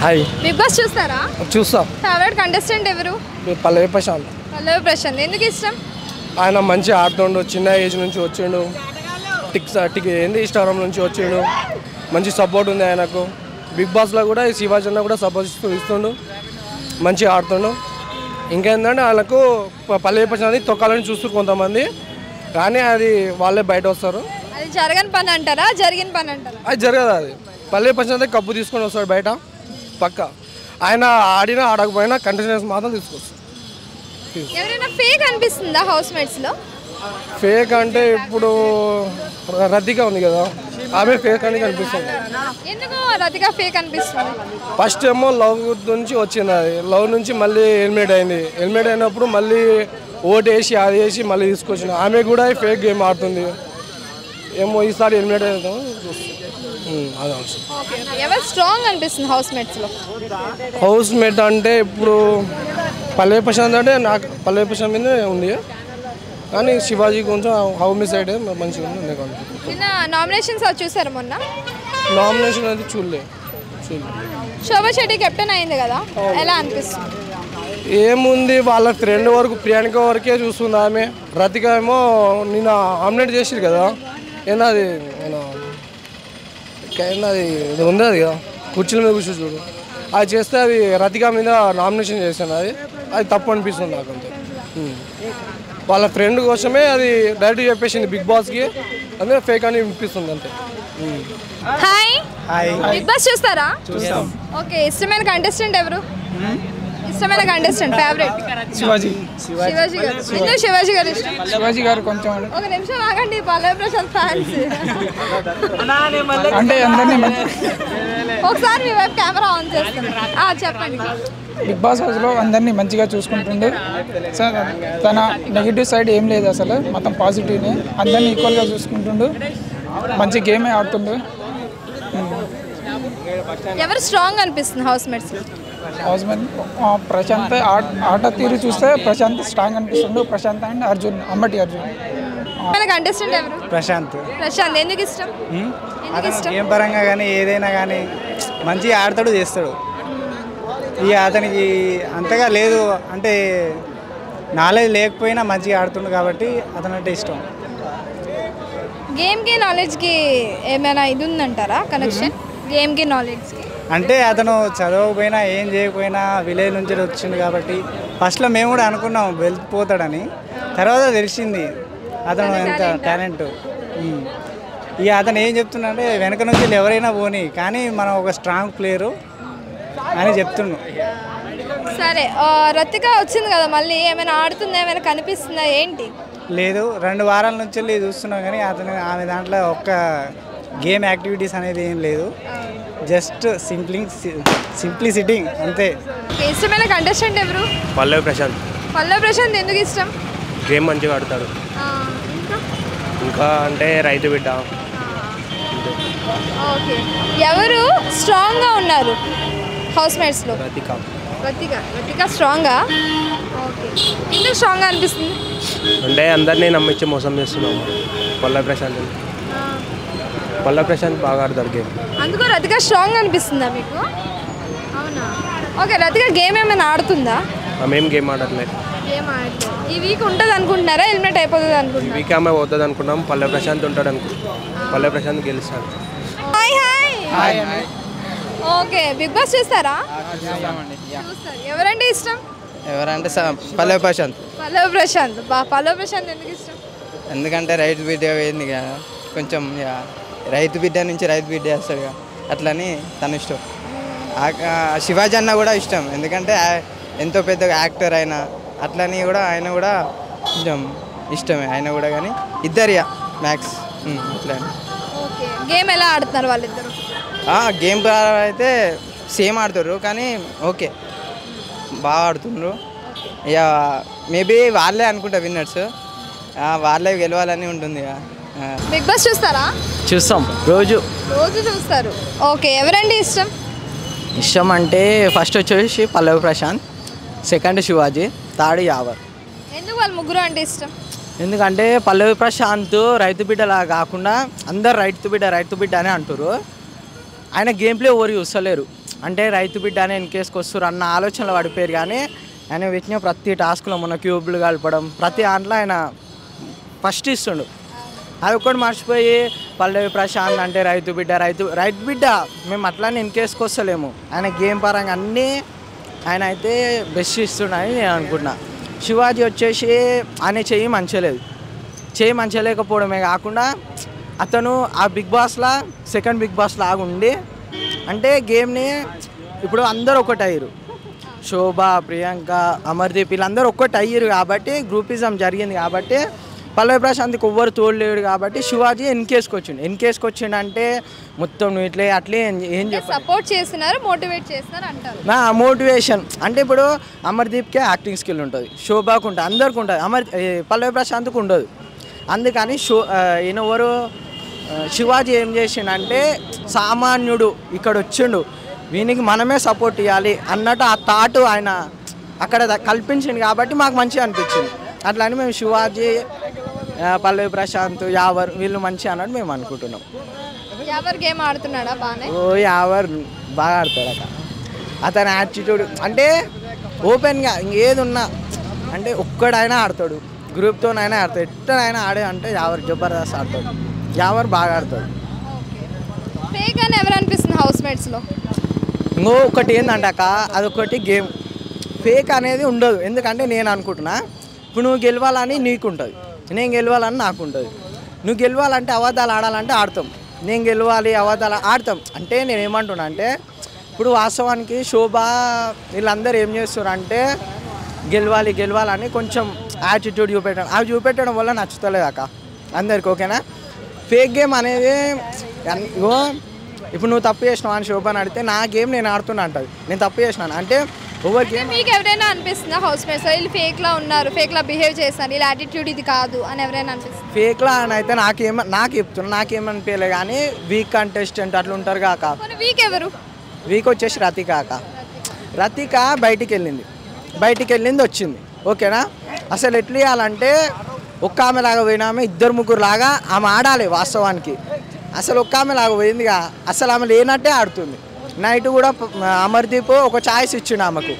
Hi Bigg Boss చూస్తారా చూస్తాం favourite contestant ఎవరు మీ పల్లవి ప్రశాంత్ పల్లవి ప్రశాంత్ ఎందుకు ఇష్టం ఆయన మంచి ఆడుతుండు చిన్న ఏజ్ నుంచి వచ్చిండు టిక్స్ టిక్ ఏంది ఇన్స్టాగ్రామ్ నుంచి వచ్చిండు మంచి సపోర్ట్ ఉంది ఆయనకు బిగ్ బాస్లో కూడా ఈ శివాజీ అన్న కూడా సపోర్ట్ ఇస్తూ ఇస్తుండు మంచిగా ఆడుతుండు ఇంకేంటంటే వాళ్ళకు ప- పల్లవి ప్రశాంత్ తొక్కాలని చూస్తారు కొంతమంది కానీ అది వాళ్ళే బయట వస్తారు అది జరగని పని అంటారా జరిగిన పని అంటారా అది జరగదు అది పల్లవి ప్రశాంత్ కప్పు తీసుకొని వస్తాడు బయట పక్క ఆయన ఆడినా ఆడకపోయినా కంటిన్యూస్ మాత్రం తీసుకొస్తాడు ఎవరైనా ఫేక్ అనిపిస్తుందా హౌస్ మేట్స్ లో ఫేక్ అంటే ఇప్పుడు రద్దీగా ఉంది కదా ఆమె ఫేక్ అని కనిపిస్తుంది ఎందుకు రతిగా ఫేక్ అనిపిస్తుంది ఫస్ట్ ఏమో లవ్ నుంచి వచ్చింది అది లవ్ నుంచి మళ్ళీ ఎలిమినేట్ అయింది ఎలిమినేట్ అయినప్పుడు మళ్ళీ ఓటు వేసి అది వేసి మళ్ళీ తీసుకొచ్చిన ఆమె కూడా ఫేక్ గేమ్ ఆడుతుంది ఏమో ఈసారి ఎలిమినేట్ అవుతాం అదే అవసరం ఓకే ఎవరు స్ట్రాంగ్ అనిపిస్తుంది హౌస్ మేట్స్ లో హౌస్ మేట్ అంటే ఇప్పుడు పల్లె ప్రశాంత్ అంటే నాకు పల్లె ప్రశాంత్ మీద ఉంది కానీ శివాజీ కొంచెం హౌ మీ సైడ్ మంచిగా ఉంది నాకు అనిపిస్తుంది నిన్న నామినేషన్స్ అది చూసారు మొన్న నామినేషన్ అది చూడలే చూడలే శోభా శెట్టి కెప్టెన్ అయింది కదా ఎలా అనిపిస్తుంది ఏముంది వాళ్ళ ఫ్రెండ్ వరకు ప్రియాంక వరకే చూస్తుంది ఆమె రతిక ఏమో నిన్న ఆమ్లెట్ చేసిరు కదా ఏందది నేను ఏందది ఇది ఉంది అది కదా కుర్చీల మీద కూర్చో చూడు అది చేస్తే అది రతిక మీద నామినేషన్ చేశాను అది అది తప్పు అనిపిస్తుంది నాకు అంతే ఉమ్. వాళ్ళ ఫ్రెండ్ కోసమే అది డైరెక్ట్ చెప్పేసింది బిగ్ బాస్కి అదే ఫేక్ అని వినిపిస్తుంది అంతే um. Hi hi Bigg Boss చూస్తారా చూస్తాం ఓకే ఇష్టమైన కంటెస్టెంట్ ఎవరు ఇష్టమైన కంటెస్టెంట్ ఫేవరెట్ శివాజీ శివాజీ గారు ఎందుకు శివాజీ గారు ఇష్టం శివాజీ గారు కొంచెం ఒక నిమిషం ఆగండి పల్లవి ప్రశాంత్ ఫ్యాన్స్ అంటే అందరినీ మంచి ఒకసారి మీ వైపు కెమెరా ఆన్ చేస్తాను ఆ, చెప్పండి బిగ్ బాస్ హౌస్లో అందరినీ మంచిగా చూసుకుంటుండు సార్ తన నెగిటివ్ సైడ్ ఏం లేదు అసలు మొత్తం పాజిటివ్నే అందరినీ ఈక్వల్గా చూసుకుంటుండు మంచి గేమే ఆడుతుండు ఎవరు స్ట్రాంగ్ అనిపిస్తుంది housemates house men Prashanth ఆట ఆట తీరు చూస్తే ప్రశాంత్ స్ట్రాంగ్ అనిపిస్తుండు ప్రశాంత్ అండ్ అర్జున్ అమ్మటి అర్జున్ మన కంటెస్టెంట్ ఎవరు ప్రశాంత్ ప్రశాంత్ ఎందుకు ఇష్టం ఎందుకు ఇష్టం గేమ్ పరంగా కానీ ఏదైనా కానీ మంచిగా ఆడతాడు చేస్తాడు ఇక అతనికి అంతగా లేదు అంటే నాలెడ్జ్ లేకపోయినా మంచిగా ఆడుతుండు కాబట్టి అతనంటే ఇష్టం గేమ్కి నాలెడ్జ్కి ఏమైనా ఇది ఉందంటారా కనెక్షన్ గేమ్కి నాలెడ్జ్కి అంటే అతను చదవకపోయినా ఏం చేయకపోయినా విలేజ్ నుంచి వచ్చిండు కాబట్టి ఫస్ట్లో మేము కూడా అనుకున్నాం వెళ్ళిపోతాడని తర్వాత తెలిసింది అతను ఎంత టాలెంట్ ఇక అతను ఏం చెప్తున్నాడంటే వెనక నుంచి ఎవరైనా పోని కానీ మనం ఒక స్ట్రాంగ్ ప్లేయరు అని చెప్తున్నాం సరే ఆ, రతిక వచ్చింది కదా మళ్ళీ ఏమైనా ఆడుతుందా ఏమైనా కనిపిస్తుందా ఏంటి లేదు రెండు వారాల నుంచి వెళ్ళి చూస్తున్నాం కానీ అతను ఆమె దాంట్లో ఒక్క గేమ్ యాక్టివిటీస్ అనేది ఏం లేదు జస్ట్ సింప్లింగ్ సింప్లీ సిట్టింగ్ అంతే ఓకే, ఇష్టమైన కంటెస్టెంట్ ఎవరు పల్లవి ప్రశాంత్ పల్లవి ప్రశాంత్ ఎందుకు ఇష్టం గేమ్ మంచిగా ఆడతాడు ఆ, ఇంకా ఇంకా అంటే రైతు బిడ్డ ఓకే ఎవరు స్ట్రాంగ్గా ఉన్నారు హౌస్ మేట్స్లో రతిక రతిక రతిక స్ట్రాంగా ఓకే ఎందుకు స్ట్రాంగ్గా అనిపిస్తుంది అంటే అందరినీ నమ్మించి మోసం చేస్తున్నాము పల్లవి ప్రశాంత్ పల్లవి ప్రశాంత్ బాగా ఆడతాడు గేమ్ అందుకు రతిక స్ట్రాంగ్ అనిపిస్తుందా మీకు అవునా ఓకే రతిక గేమ్ ఏమైనా ఆడుతుందా ఆమెం గేమ్ ఆడట్లేదు గేమ్ ఆడట్లేదు ఈ వీక్ ఉంటుంది అనుకుంటున్నారా హెల్మెట్ అయిపోతుంది ఈ అనుకుంటున్నారా వీక్ ఆమె పోతుంది అనుకున్నాం పల్లవి ప్రశాంత్ ఉంటాడు అనుకుంటున్నాం పల్లవి ప్రశాంత్ గెలుస్తాడు hi hi okay Bigg Boss చూస్తారా చూస్తారు ఎవరంటే ఇష్టం ఎవరంటే స- పల్లవి ప్రశాంత్ పల్లవి ప్రశాంత్ బా పల్లవి ప్రశాంత్ ఎందుకు ఇష్టం ఎందుకంటే రైతు బిడ్డ పోయింది కదా కొంచెం ఇక రైతు బిడ్డ నుంచి రైతు బిడ్డ వేస్తాడు కదా అట్లని తన ఇష్టం ఆ- ఆ శివాజీ అన్న కూడా ఇష్టం ఎందుకంటే ఆ- ఎంతో పెద్ద యాక్టర్ ఆయన అట్లని కూడా ఆయన కూడా కొంచెం ఇష్టమే ఆయన కూడా కానీ ఇద్దరు ఇక మ్యాక్స్ అట్లా ఓకే గేమ్ ఎలా ఆడుతున్నారు వాళ్ళిద్దరు గేమ్ ప్రకారం అయితే సేమ్ ఆడుతారు కానీ ఓకే బాగా ఆడుతుండ్రు ఇక మేబీ వాళ్ళే అనుకుంటా విన్నర్స్ వాళ్ళే గెలవాలని ఉంటుంది ఇక ఆ. బిగ్ బాస్ చూస్తారా చూస్తాం రోజు రోజు చూస్తారు ఓకే ఎవరండి ఇష్టం ఇష్టం అంటే ఫస్ట్ వచ్చేసి పల్లవి ప్రశాంత్ సెకండ్ శివాజీ థర్డ్ యావర్ ఎందుకు వాళ్ళు ముగ్గురు అంటే ఇష్టం ఎందుకంటే పల్లవి ప్రశాంత్ రైతు బిడ్డలా కాకుండా అందరు రైతు బిడ్డ రైతు బిడ్డ అని అంటారు ఆయన గేమ్ ప్లే ఎవరు చూస్తలేరు అంటే రైతు బిడ్డ అని ఎన్కేసుకు వస్తారు అన్న ఆలోచనలో పడిపోయారు కానీ ఆయన పెట్టిన ప్రతి టాస్క్లో మన క్యూబ్లు కలపడం ప్రతి దాంట్లో ఆయన ఫస్ట్ ఇస్తుండు అది ఒక్కటి మర్చిపోయి పల్లవి ప్రశాంత్ అంటే రైతు బిడ్డ రైతు రైతు బిడ్డ మేము అట్లానే ఎన్కేసుకొస్తలేము ఆయన గేమ్ పరంగా అన్నీ ఆయన అయితే బెస్ట్ ఇస్తున్నాడని నేను అనుకుంటున్నా శివాజీ వచ్చేసి ఆయన చెయ్యి మంచిగా లేదు చేయి మంచిగా లేకపోవడమే కాకుండా అతను ఆ బిగ్ బాస్లా సెకండ్ బిగ్ బాస్ లాగా ఉండి అంటే గేమ్ని ఇప్పుడు అందరూ ఒకటి అయ్యారు శోభ ప్రియాంక అమర్దీప్ వీళ్ళందరూ ఒక్కటి అయ్యారు కాబట్టి గ్రూపిజం జరిగింది కాబట్టి పల్లవి ప్రశాంత్కి ఎవ్వరు తోడలేడు కాబట్టి శివాజీ ఎన్కేస్కి వచ్చిండు ఎన్కేస్కి వచ్చిండు అంటే మొత్తం నువ్వు ఇట్లే అట్లే ఏం ఏం చెప్పాలి సపోర్ట్ చేస్తున్నారు మోటివేట్ చేస్తున్నారు అంటారు నా మోటివేషన్ అంటే ఇప్పుడు అమర్దీప్కే యాక్టింగ్ స్కిల్ ఉంటుంది శోభాకు ఉంటుంది అందరికి ఉంటుంది అమర్ ఏ, పల్లవి ప్రశాంత్కి ఉండదు అందుకని షో ఆ, ఈయన ఎవరు ఆ, శివాజీ ఏం చేసిండంటే సామాన్యుడు ఇక్కడ వచ్చిండు వీనికి మనమే సపోర్ట్ ఇవ్వాలి అన్నట్టు ఆ థాట్ ఆయన అక్కడ ద- కల్పించింది కాబట్టి మాకు మంచిగా అనిపించింది అట్లా అని మేము శివాజీ ఆ, పల్లవి ప్రశాంత్ యావర్ వీళ్ళు మంచి అన్నట్టు మేము అనుకుంటున్నాం ఎవరు గేమ్ ఆడుతున్నాడా బాగానే ఓ యావర్ బాగా ఆడతాడు అట అతని యాటిట్యూడ్ అంటే ఓపెన్గా ఇంకేది ఉన్నా అంటే ఒక్కడైనా ఆడతాడు గ్రూప్తోనైనా ఆడతాడు ఎట్టనైనా ఆడే అంటే యావర్ జబర్దస్త్ ఆడతాడు యావర్ బాగా ఆడతాడు ఫేక్ అని ఎవరు అనిపిస్తుంది హౌస్ మేట్స్లో ఇంకో ఒకటి ఏంటంటే అక్క అదొకటి గేమ్ ఫేక్ అనేది ఉండదు ఎందుకంటే నేను అనుకుంటున్నా ఇప్పుడు నువ్వు గెలవాలని నీకు ఉంటుంది నేను గెలవాలని నాకు ఉంటుంది నువ్వు గెలవాలంటే అబద్ధాలు ఆడాలంటే ఆడతాం నేను గెలవాలి అబద్ధాలు ఆడతాం అంటే నేను ఏమంటున్నా అంటే ఇప్పుడు వాస్తవానికి శోభ వీళ్ళందరూ ఏం చేస్తారు అంటే గెలవాలి గెలవాలని కొంచెం యాటిట్యూడ్ చూపెట్టడం అవి చూపెట్టడం వల్ల నచ్చుతలేదు అక్క అందరికి ఓకేనా ఫేక్ గేమ్ అనేది అన్- ఇగో ఇప్పుడు నువ్వు తప్పు చేసినావు అని శోభని అడిగితే నా గేమ్ నేను ఆడుతున్నా అంటది నేను తప్పు చేసినాను అంటే ఓవర్ గేమ్ మీకు ఎవరైనా అనిపిస్తుందా హౌస్ మేట్స్ వీళ్ళు ఫేక్ లా ఉన్నారు ఫేక్ లా బిహేవ్ చేస్తారు వీళ్ళ యాటిట్యూడ్ ఇది కాదు అని ఎవరైనా అనిపిస్తుంది ఫేక్లా అని అయితే నాకేం నాకు చెప్తున్నా నాకేమనిపించలే కానీ వీక్ కంటెస్టెంట్ అట్లా ఉంటారు కాక కొన్ని వీక్ ఎవరు వీక్ వచ్చేసి రతిక అక్క రతిక బయటికి వెళ్ళింది బయటికి వెళ్ళింది వచ్చింది ఓకేనా అసలు ఎట్లా ఇవ్వాలంటే ఒక్క ఆమె లాగా పోయిన ఆమె ఇద్దరు ముగ్గురు లాగా ఆమె ఆడాలి వాస్తవానికి అసలు ఒక్క ఆమె లాగా పోయిందిగా అసలు ఆమె లేనట్టే ఆడుతుంది నైట్ కూడా ప- అమర్దీప్ ఒక ఛాయిస్ ఇచ్చిండు ఆమెకు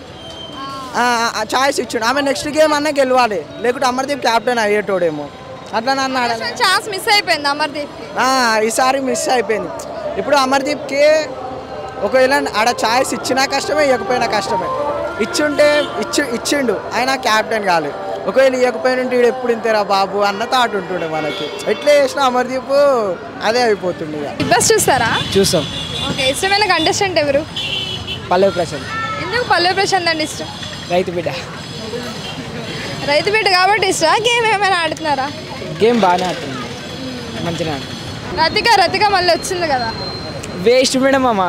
ఛాయిస్ ఇచ్చిండు ఆమె నెక్స్ట్ గేమ్ అన్న గెలవాలి లేకుంటే అమర్దీప్ క్యాప్టెన్ అయ్యేటోడేమో అట్లా నన్ను ఆడాలి ఛాన్స్ మిస్ అయిపోయింది అమర్దీప్ కి ఆ, ఈసారి మిస్ అయిపోయింది ఇప్పుడు అమర్దీప్కి ఒకవేళ ఆడ ఛాయిస్ ఇచ్చినా కష్టమే ఇవ్వకపోయినా కష్టమే ఇచ్చుంటే ఇచ్చి ఇచ్చిండు ఆయన క్యాప్టెన్ కాలేదు ఒకవేళ ఇవ్వకపోయినంటే వీడు ఎప్పుడు ఇంతేరా బాబు అన్న థాట్ ఉంటుండే మనకి ఎట్లా చేసినా అమర్దీప్ అదే అయిపోతుండే ఇక బిగ్ బాస్ చూస్తారా చూస్తాం ఓకే ఇష్టమైన కంటెస్టెంట్ ఎవరు పల్లవి ప్రసాద్ ఎందుకు పల్లవి ప్రశాంత్ అంటే ఇష్టం రైతు బిడ్డ రైతు బిడ్డ కాబట్టి ఇష్టం గేమ్ ఏమైనా ఆడుతున్నారా గేమ్ బాగానే ఆడుతుంది మంచిగా ఆడుతుంది రతిక రతిక మళ్ళీ వచ్చింది కదా వేస్ట్ మేడం అమ్మ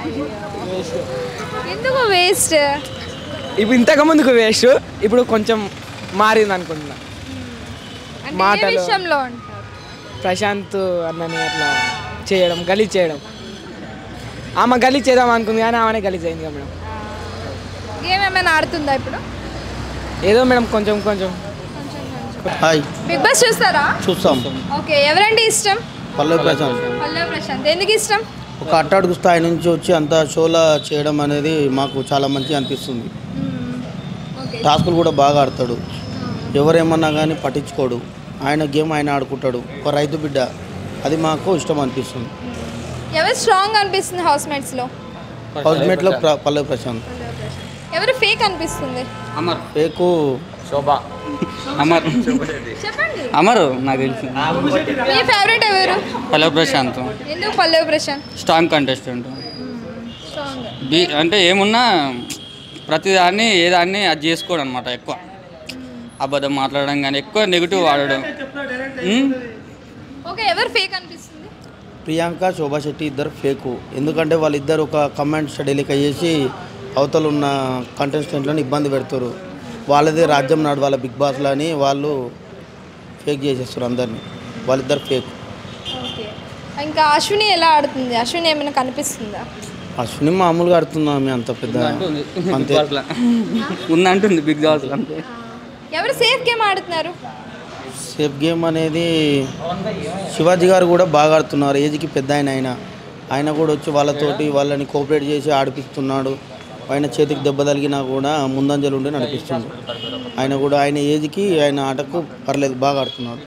ఎందుకు వేస్ట్ ఇప్పుడు ఇంతకు ముందుకు వేస్ట్ ఇప్పుడు కొంచెం మారింది అనుకుంటున్నా అంటే ఏ మాటలు. విషయంలో అంటారు ప్రశాంత్ అన్నని అట్లా చేయడం గలీజ్ చేయడం ఆమె గలీజ్ చేద్దాం అనుకుంది కానీ ఆమెనే గలీజ్ అయింది కదా మేడం గేమ్ ఏమైనా ఆడుతుందా ఇప్పుడు ఏదో మేడం కొంచెం కొంచెం హాయ్ బిగ్ బాస్ చూస్తారా చూస్తాం ఓకే ఎవరంటే ఇష్టం పల్లవి ప్రశాంత్ పల్లవి ప్రశాంత్ ఎందుకు ఇష్టం ఒక అట్టడుగు స్థాయి నుంచి వచ్చి అంత షోలా చేయడం అనేది మాకు చాలా మంచిగా అనిపిస్తుంది ఓకే టాస్కులు కూడా బాగా ఆడతాడు ఎవరేమన్నా కానీ పట్టించుకోడు ఆయన గేమ్ ఆయన ఆడుకుంటాడు ఒక రైతు బిడ్డ అది మాకు ఇష్టం అనిపిస్తుంది ఎవరు స్ట్రాంగ్ అనిపిస్తుంది హౌస్ మేట్స్లో హౌస్ మేట్లో ప్ర- పల్లవి ప్రశాంత్ ఎవరు ఫేక్ అనిపిస్తుంది పేకు అమర్ చెప్పండి అమరు నాకు తెలిసి మీ ఫేవరెట్ ఎవరు పల్లవి ప్రశాంత్ ఎందుకు Pallavi Prashanth strong contestant strong బి అంటే ఏమున్నా ప్రతిదాన్ని ఏ దాన్ని అది చేసుకోడు అనమాట ఎక్కువ అబద్ధం మాట్లాడడం కానీ ఎక్కువ నెగిటివ్ వాడడం ఉమ్? ఓకే ఎవరు ఫేక్ అనిపిస్తుంది ప్రియాంక శోభా శెట్టి ఇద్దరు ఫేకు ఎందుకంటే వాళ్ళిద్దరు ఒక కమెంట్ స్టడీలకి అయ్యేసి అవతల ఉన్న కంటెస్టెంట్లను ఇబ్బంది పెడతారు వాళ్ళదే రాజ్యం నడవాల బిగ్ బాస్లో అని వాళ్ళు ఫేక్ చేసేస్తారు అందరినీ వాళ్ళిద్దరు ఫేక్ ఓకే ఇంకా అశ్విని ఎలా ఆడుతుంది అశ్విని ఏమైనా కనిపిస్తుందా అశ్విని మామూలుగా ఆడుతుందా ఆమె అంత పెద్ద అంటుంది బిగ్ అంతే బాస్లో ఉందంటుంది బిగ్ బాస్లో అంతే ఎవరు సేఫ్ గేమ్ ఆడుతున్నారు సేఫ్ గేమ్ అనేది శివాజీ గారు కూడా బాగా ఆడుతున్నారు ఏజ్కి పెద్ద ఆయన ఆయన ఆయన కూడా వచ్చి వాళ్ళతోటి వాళ్ళని కోఆపరేట్ చేసి ఆడిపిస్తున్నాడు ఆయన చేతికి దెబ్బ తగిలినా కూడా ముందంజలు ఉండి నడిపిస్తుంది ఆయన కూడా ఆయన ఏజ్కి ఆయన ఆటకు పర్లేదు బాగా ఆడుతున్నాడు